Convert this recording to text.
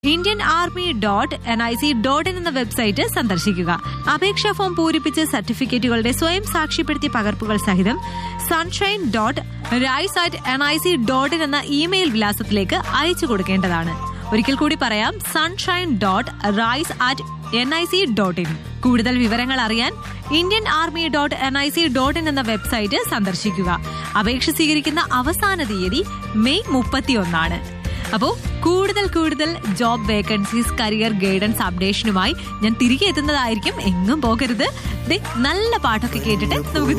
Indian army dot N I C dot in എന്ന website സന്ദർശിക്കുക അപേക്ഷാ ഫോം പൂരിപ്പിച്ച് സർട്ടിഫിക്കറ്റുകളുടെ സ്വയം സാക്ഷ്യപ്പെടുത്തിയ പകർപ്പുകൾ സഹിതം sunshine dot rise at N I C dot in എന്ന ഇമെയിൽ വിലാസത്തിലേക്ക് അയച്ചു കൊടുക്കേണ്ടതാണ് ഒരിക്കൽ കൂടി പറയാം sunshine dot rise at N I C dot in കൂടുതൽ വിവരങ്ങൾ അറിയാൻ Indian army dot N I C dot in എന്ന വെബ്സൈറ്റ് സന്ദർശിക്കുക അപേക്ഷ സ്വീകരിക്കുന്ന അവസാന തീയതി മെയ് മുപ്പത്തിയൊന്നാണ് അപ്പോൾ കൂടുതൽ കൂടുതൽ ജോബ് വേക്കൻസീസ് കരിയർ ഗൈഡൻസ് അപ്ഡേഷനുമായി ഞാൻ തിരികെ എത്തുന്നതായിരിക്കും എങ്ങും പോകരുത് ദേ, നല്ല പാട്ടൊക്കെ കേട്ടിട്ട് നമുക്ക്